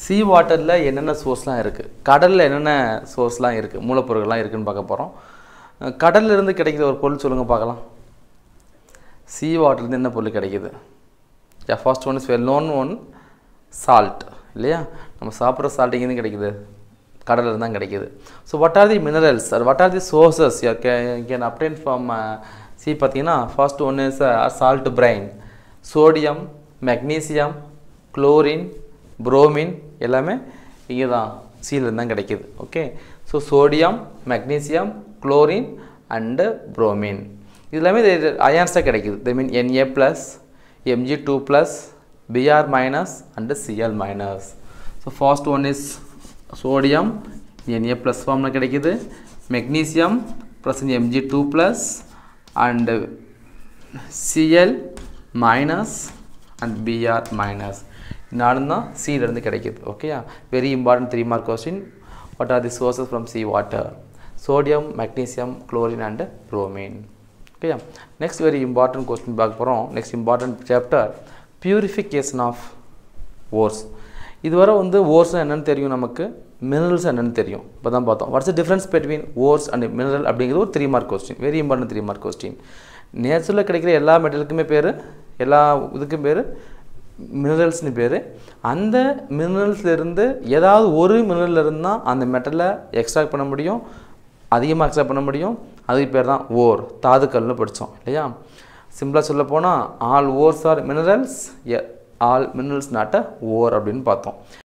சீ வாட்டரில் என்னென்ன சோர்ஸ்லாம் இருக்குது கடலில் என்னென்ன சோர்ஸ்லாம் இருக்குது மூலப்பொருட்கள்லாம் இருக்குதுன்னு பார்க்க போகிறோம் கடல்ல இருந்து கிடைக்கிற ஒரு பொருள் சொல்லுங்கள் பார்க்கலாம் சீ வாட்டர்லேருந்து என்ன பொருள் கிடைக்குது yeah first one is well known one salt இல்லையா நம்ம சாப்பிட்ற சால்ட் எங்கேருந்து கிடைக்குது கடல்ல இருந்து தான் கிடைக்குது so what are the minerals are what are the sources you can obtain from sea பார்த்தீங்கன்னா first one is salt brine sodium magnesium chlorine bromine எல்லாமே இங்கே தான் சீலேருந்து தான் கிடைக்குது okay so sodium magnesium chlorine and bromine இது எல்லாமே அயான்ஸாக கிடைக்குது they mean NA plus MG two plus BR minus and CL minus so first one is sodium NA plus ஃபார்மில் கிடைக்குது magnesium plus MG two plus and CL minus and BR minus நாலும் தான் சீலேருந்து கிடைக்குது ஓகேயா very important three mark question what are the sources from sea water sodium magnesium chlorine and bromine ஓகேயா next very important question பார்க்க போகிறோம் next important chapter purification of ores இதுவரை வந்து ஓர்ஸ் என்னென்னு தெரியும் நமக்கு மினரல்ஸ் என்னென்னு தெரியும் இப்போ தான் பார்த்தோம் what's difference between ores and mineral அப்படிங்கிறது ஒரு three mark question very important three mark question நேச்சுரலில் கிடைக்கிற எல்லா மெட்டலுக்குமே பேர் எல்லா இதுக்கும் பேர் மினரல்ஸ்னு பேர் அந்த மினரல்ஸ்லேருந்து ஏதாவது ஒரு மினரல் இருந்தால் அந்த மெட்டலை எக்ஸ்ட்ராக்ட் பண்ண முடியும் அதிகமாக எக்ஸ்ட்ராக்ட் பண்ண முடியும் அதுக்கு பேர் தான் ஓர் தாதுக்கல்னு படித்தோம் இல்லையா சிம்பிளாக சொல்ல போனால் all ores are minerals all minerals not a ore அப்படின்னு பார்த்தோம்